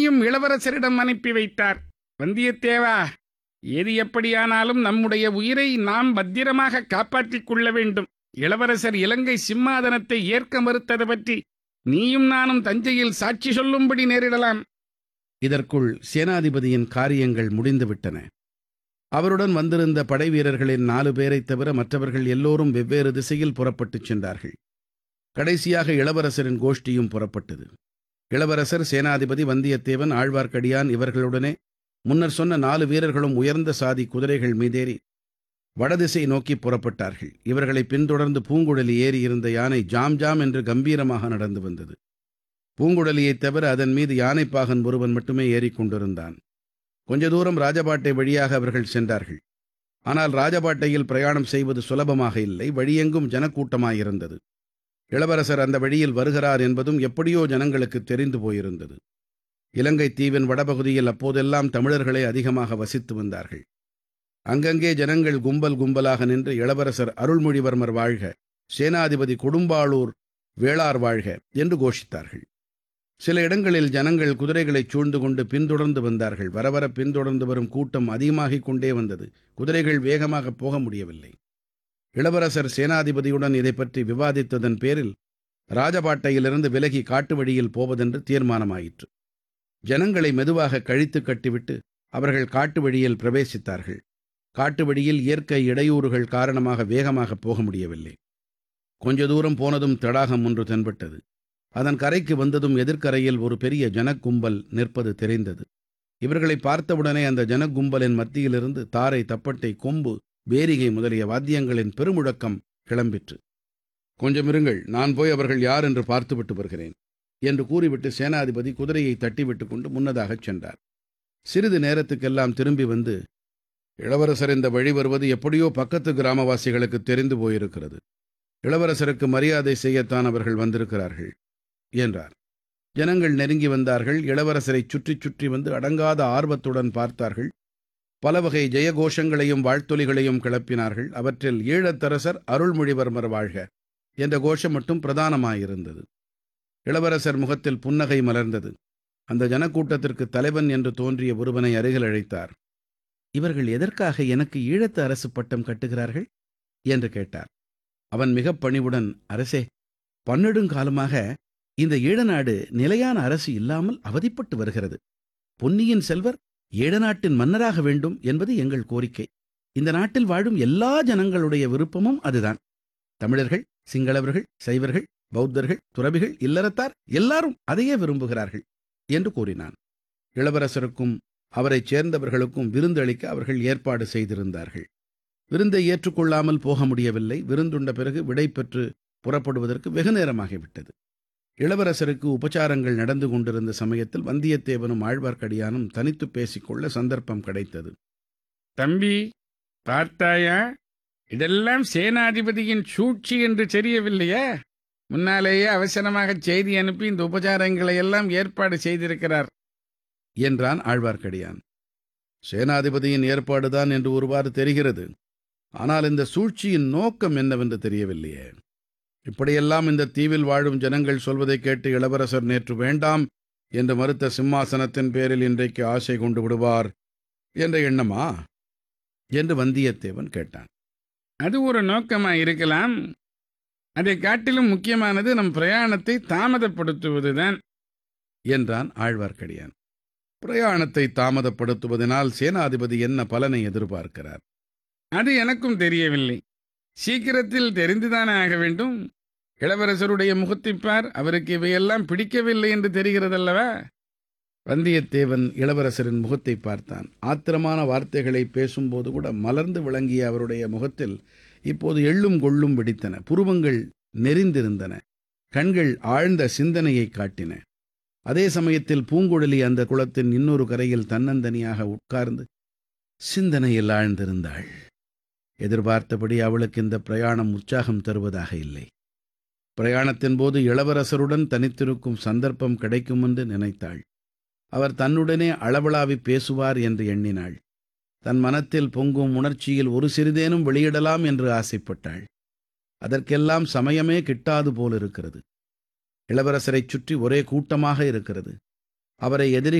என்னையும் இளவரசரிடம் அனுப்பி வைத்தார் வந்தியத்தேவா ஏது எப்படியானாலும் நம்முடைய உயிரை நாம் பத்திரமாக காப்பாற்றிக் கொள்ள வேண்டும் இளவரசர் இலங்கை சிம்மாதனத்தை ஏற்க மறுத்தது பற்றி நீயும் நானும் தஞ்சையில் சாட்சி சொல்லும்படி நேரிடலாம் இதற்குள் சேனாதிபதியின் காரியங்கள் முடிந்துவிட்டன அவருடன் வந்திருந்த படை வீரர்களின் நாலு பேரைத் தவிர மற்றவர்கள் எல்லோரும் வெவ்வேறு திசையில் புறப்பட்டுச் சென்றார்கள் கடைசியாக இளவரசரின் கோஷ்டியும் புறப்பட்டது இளவரசர் சேனாதிபதி வந்தியத்தேவன் ஆழ்வார்க்கடியான் இவர்களுடனே முன்னர் சொன்ன நாலு வீரர்களும் உயர்ந்த சாதி குதிரைகள் மீதேறி வடதிசை நோக்கி புறப்பட்டார்கள் இவர்களை பின்தொடர்ந்து பூங்குழலி ஏறி இருந்த யானை ஜாம் ஜாம் என்று கம்பீரமாக நடந்து வந்தது பூங்குழலியைத் தவிர அதன் மீது யானைப்பாகன் ஒருவன் மட்டுமே ஏறிக்கொண்டிருந்தான் கொஞ்ச தூரம் ராஜபாட்டை வழியாக அவர்கள் சென்றார்கள் ஆனால் ராஜபாட்டையில் பிரயாணம் செய்வது சுலபமாக இல்லை வழியெங்கும் ஜனக்கூட்டமாயிருந்தது இளவரசர் அந்த வழியில் வருகிறார் என்பதும் எப்படியோ ஜனங்களுக்கு தெரிந்து போயிருந்தது இலங்கை தீவின் வடபகுதியில் அப்போதெல்லாம் தமிழர்களே அதிகமாக வசித்து வந்தார்கள் அங்கங்கே ஜனங்கள் கும்பல் கும்பலாக நின்று இளவரசர் அருள்மொழிவர்மர் வாழ்க சேனாதிபதி கொடும்பாளூர் வேளார் வாழ்க என்று கோஷித்தார்கள் சில இடங்களில் ஜனங்கள் குதிரைகளைச் சூழ்ந்து கொண்டு பின்தொடர்ந்து வந்தார்கள் வரவர பின்தொடர்ந்து வரும் கூட்டம் அதிகமாகிக் கொண்டே வந்தது குதிரைகள் வேகமாக போக முடியவில்லை இளவரசர் சேனாதிபதியுடன் இதை பற்றி விவாதித்ததன் பேரில் ராஜபாட்டையிலிருந்து விலகி காட்டு வழியில் போவதென்று தீர்மானமாயிற்று ஜனங்களை மெதுவாக கழித்து கட்டிவிட்டு அவர்கள் காட்டு வழியில் பிரவேசித்தார்கள் காட்டு வழியில் இயற்கை இடையூறுகள் காரணமாக வேகமாக போக முடியவில்லை கொஞ்ச தூரம் போனதும் தடாகம் ஒன்று தென்பட்டது அதன் கரைக்கு வந்ததும் எதிர்க்கரையில் ஒரு பெரிய ஜனக்கும்பல் நிற்பது தெரிந்தது இவர்களை பார்த்தவுடனே அந்த ஜனக்கும்பலின் மத்தியிலிருந்து தாரை தப்பட்டை கொம்பு பேரிகை முதலிய வாத்தியங்களின் பெருமுழக்கம் கிளம்பிற்று கொஞ்சம் இருங்கள் நான் போய் அவர்கள் யார் என்று பார்த்துவிட்டு வருகிறேன் என்று கூறிவிட்டு சேனாதிபதி குதிரையை தட்டிவிட்டு கொண்டு முன்னதாகச் சென்றார் சிறிது நேரத்துக்கெல்லாம் திரும்பி வந்து இளவரசர் இந்த வழி வருவது எப்படியோ பக்கத்து கிராமவாசிகளுக்கு தெரிந்து போயிருக்கிறது இளவரசருக்கு மரியாதை செய்யத்தான் அவர்கள் வந்திருக்கிறார்கள் என்றார் ஜனங்கள் நெருங்கி வந்தார்கள் இளவரசரை சுற்றி சுற்றி வந்து அடங்காத ஆர்வத்துடன் பார்த்தார்கள் பல வகை ஜெயகோஷங்களையும் வாழ்த்தொலிகளையும் கிளப்பினார்கள் அவற்றில் ஈழத்தரசர் அருள்மொழிவர்மர் வாழ்க என்ற கோஷம் மட்டும் பிரதானமாயிருந்தது இளவரசர் முகத்தில் புன்னகை மலர்ந்தது அந்த ஜனக்கூட்டத்திற்கு தலைவன் என்று தோன்றிய ஒருவனை அருகில் அழைத்தார் இவர்கள் எதற்காக எனக்கு ஈழத்து அரசு பட்டம் கட்டுகிறார்கள் என்று கேட்டார் அவன் மிகப் பணிவுடன் அரசே பன்னெடுங்காலமாக இந்த ஈழநாடு நிலையான அரசு இல்லாமல் அவதிப்பட்டு வருகிறது பொன்னியின் செல்வர் ஈழநாட்டின் மன்னராக வேண்டும் என்பது எங்கள் கோரிக்கை இந்த நாட்டில் வாழும் எல்லா ஜனங்களுடைய விருப்பமும் அதுதான் தமிழர்கள் சிங்களவர்கள் சைவர்கள் பௌத்தர்கள் துறவிகள் இல்லறத்தார் எல்லாரும் அதையே விரும்புகிறார்கள் என்று கூறினான் இளவரசருக்கும் அவரைச் சேர்ந்தவர்களுக்கும் விருந்தளிக்க அவர்கள் ஏற்பாடு செய்திருந்தார்கள் விருந்தை ஏற்றுக்கொள்ளாமல் போக முடியவில்லை விருந்துண்ட பிறகு விடை பெற்று புறப்படுவதற்கு வெகு நேரமாகிவிட்டது இளவரசருக்கு உபச்சாரங்கள் நடந்து கொண்டிருந்த சமயத்தில் வந்தியத்தேவனும் ஆழ்வார்க்கடியானும் தனித்து பேசிக்கொள்ள சந்தர்ப்பம் கிடைத்தது தம்பி பார்த்தாயா இதெல்லாம் சேனாதிபதியின் சூழ்ச்சி என்று தெரியவில்லையா முன்னாலேயே அவசரமாக செய்தி அனுப்பி இந்த உபச்சாரங்களை எல்லாம் ஏற்பாடு செய்திருக்கிறார் என்றான் ஆழ்வார்க்கடியான் சேனாதிபதியின் ஏற்பாடுதான் என்று ஒருவாறு தெரிகிறது ஆனால் இந்த சூழ்ச்சியின் நோக்கம் என்னவென்று தெரியவில்லையே இப்படியெல்லாம் இந்த தீவில் வாழும் ஜனங்கள் சொல்வதைக் கேட்டு இளவரசர் நேற்று வேண்டாம் என்று மறுத்த சிம்மாசனத்தின் பேரில் இன்றைக்கு ஆசை கொண்டு விடுவார் என்ற எண்ணமா என்று வந்தியத்தேவன் கேட்டான் அது ஒரு நோக்கமா இருக்கலாம் அதை காட்டிலும் முக்கியமானது நம் பிரயாணத்தை தாமதப்படுத்துவதுதான் என்றான் ஆழ்வார்க்கடியான் பிரயாணத்தை தாமதப்படுத்துவதனால் சேனாதிபதி என்ன பலனை எதிர்பார்க்கிறார் அது எனக்கும் தெரியவில்லை சீக்கிரத்தில் தெரிந்துதானே ஆக வேண்டும் இளவரசருடைய முகத்தைப் பார் அவருக்கு இவையெல்லாம் பிடிக்கவில்லை என்று தெரிகிறதல்லவா வந்தியத்தேவன் இளவரசரின் முகத்தை பார்த்தான் ஆத்திரமான வார்த்தைகளை பேசும்போது கூட மலர்ந்து விளங்கிய அவருடைய முகத்தில் இப்போது எள்ளும் கொள்ளும் வெடித்தன புருவங்கள் நெறிந்திருந்தன கண்கள் ஆழ்ந்த சிந்தனையை காட்டின அதே சமயத்தில் பூங்குழலி அந்த குளத்தின் இன்னொரு கரையில் தன்னந்தனியாக உட்கார்ந்து சிந்தனையில் ஆழ்ந்திருந்தாள் எதிர்பார்த்தபடி அவளுக்கு இந்த பிரயாணம் உற்சாகம் தருவதாக இல்லை பிரயாணத்தின் போது இளவரசருடன் தனித்திருக்கும் சந்தர்ப்பம் கிடைக்கும் என்று நினைத்தாள் அவர் தன்னுடனே அளவளாவி பேசுவார் என்று எண்ணினாள் தன் மனத்தில் பொங்கும் உணர்ச்சியில் ஒரு சிறிதேனும் வெளியிடலாம் என்று ஆசைப்பட்டாள் அதற்கெல்லாம் சமயமே கிட்டாது போலிருக்கிறது இளவரசரைச் சுற்றி ஒரே கூட்டமாக இருக்கிறது அவரை எதிரி